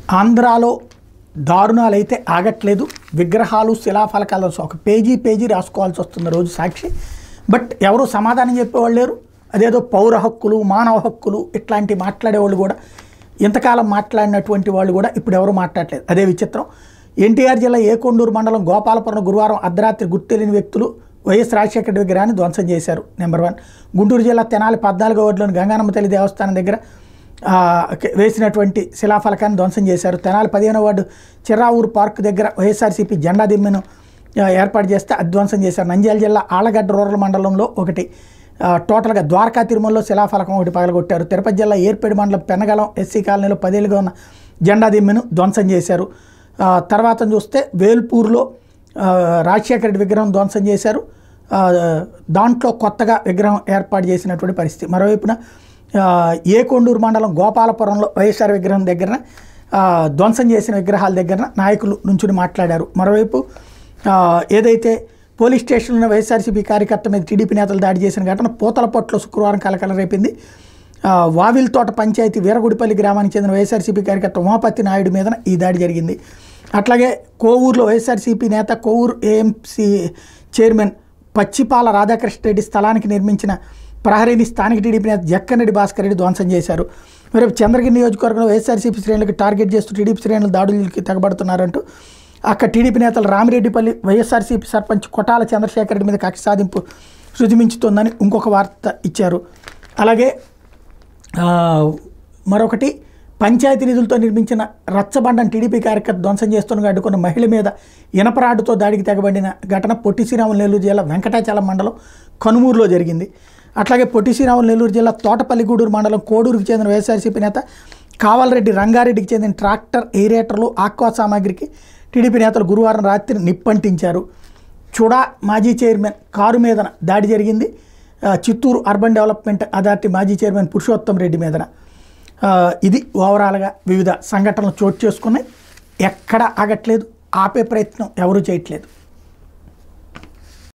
ఆంధ్రాలో దారుణాలు అయితే ఆగట్లేదు విగ్రహాలు శిలాఫలకాలు ఒక పేజీ పేజీ రాసుకోవాల్సి వస్తుంది రోజు సాక్షి బట్ ఎవరు సమాధానం చెప్పేవాళ్ళు లేరు అదేదో పౌర హక్కులు మానవ హక్కులు ఇట్లాంటి మాట్లాడేవాళ్ళు కూడా ఇంతకాలం మాట్లాడినటువంటి వాళ్ళు కూడా ఇప్పుడు ఎవరు మాట్లాడలేదు అదే విచిత్రం ఎన్టీఆర్ జిల్లా ఏకొండూరు మండలం గోపాలపురం గురువారం అర్ధరాత్రి గుర్తెలిని వ్యక్తులు వైఎస్ రాజశేఖర రెడ్డి విగ్రహాన్ని ధ్వంసం చేశారు నెంబర్ వన్ గుంటూరు జిల్లా తెనాలి పద్నాలుగో వార్డులోని గంగానమ్మ తల్లి దేవస్థానం దగ్గర ఆ, క- వేసినటువంటి శిలాఫలకాన్ని ధ్వంసం చేశారు తెనాలి పదిహేనవ వార్డు చిర్రావూరు పార్క్ దగ్గర వైఎస్ఆర్సీపీ జెండా దిమ్మెను ఆ, ఏర్పాటు చేస్తే అది ధ్వంసం చేశారు నంద్యాల జిల్లా ఆళ్లగడ్డ రూరల్ మండలంలో ఒకటి ఆ, టోటల్గా ద్వారకా తిరుమలలో శిలాఫలకం ఒకటి పగలగొట్టారు తిరుపతి జిల్లా ఏర్పేడు మండలం పెన్నగలం ఎస్సీ కాలనీలో పదేళ్ళుగా ఉన్న జెండా దిమ్మెను ధ్వంసం చేశారు ఆ, తర్వాత చూస్తే వేల్పూర్లో ఆ, రాజశేఖర రెడ్డి విగ్రహం ధ్వంసం చేశారు ఆ, దాంట్లో కొత్తగా విగ్రహం ఏర్పాటు చేసినటువంటి పరిస్థితి మరోవైపున ఆ, ఏకొండూరు మండలం గోపాలపురంలో వైఎస్ఆర్ విగ్రహం దగ్గర ఆ, ధ్వంసం చేసిన విగ్రహాల దగ్గర నాయకులు నుంచుని మాట్లాడారు మరోవైపు ఆ, ఏదైతే పోలీస్ స్టేషన్లో వైఎస్ఆర్సీపీ కార్యకర్త మీద టీడీపీ నేతలు దాడి చేసిన ఘటన పూతలపట్లో శుక్రవారం కలకల రేపింది ఆ, వావిల్తోట పంచాయతీ వీరగుడిపల్లి గ్రామానికి చెందిన వైఎస్ఆర్సీపీ కార్యకర్త ఉమాపతి నాయుడు మీద ఈ దాడి జరిగింది అట్లాగే కోవూరులో వైఎస్ఆర్సీపీ నేత కోవూరు ఏఎంసీ చైర్మన్ పచ్చిపాల రాధాకృష్ణ రెడ్డి స్థలానికి నిర్మించిన ప్రహరీని స్థానిక టీడీపీ నేత జక్కరెడ్డి భాస్కర్ రెడ్డి ధ్వంసం చేశారు మరి చంద్రగిరి నియోజకవర్గంలో వైఎస్ఆర్సీపీ శ్రేణులకు టార్గెట్ చేస్తూ టీడీపీ శ్రేణులు దాడులకి తెగబడుతున్నారంటూ అక్కడ టీడీపీ నేతలు రామిరెడ్డిపల్లి వైఎస్ఆర్సీపీ సర్పంచ్ కొటాల చంద్రశేఖర్ రెడ్డి మీద కక్ష సాధింపు శృతిమించుతోందని ఇంకొక వార్త ఇచ్చారు అలాగే ఆ, మరొకటి పంచాయతీ నిధులతో నిర్మించిన రచ్చబండను టీడీపీ కార్యకర్త ధ్వంసం చేస్తుండగా అడ్డుకున్న మహిళ మీద ఇనపరాడుతో దాడికి తెగబడిన ఘటన పొట్టి శ్రీరాములు నెల్లూరు జిల్లా వెంకటాచలం మండలం కనుమూరులో జరిగింది అట్లాగే పొట్టి శ్రీరాములు నెల్లూరు జిల్లా తోటపల్లిగూడూరు మండలం కోడూరుకి చెందిన వైఎస్ఆర్సీపీ నేత కావాలరెడ్డి రంగారెడ్డికి చెందిన ట్రాక్టర్ ఎయిరేటర్లు ఆక్వా సామాగ్రికి టీడీపీ నేతలు గురువారం రాత్రి నిప్పంటించారు చుడా మాజీ చైర్మన్ కారు మీదన దాడి జరిగింది ఆ, చిత్తూరు అర్బన్ డెవలప్మెంట్ అథారిటీ మాజీ చైర్మన్ పురుషోత్తం రెడ్డి మీదన ఆ, ఇది ఓవరాల్గా వివిధ సంఘటనలు చోటు చేసుకున్నాయి ఎక్కడ ఆగట్లేదు ఆపే ప్రయత్నం ఎవరూ చేయట్లేదు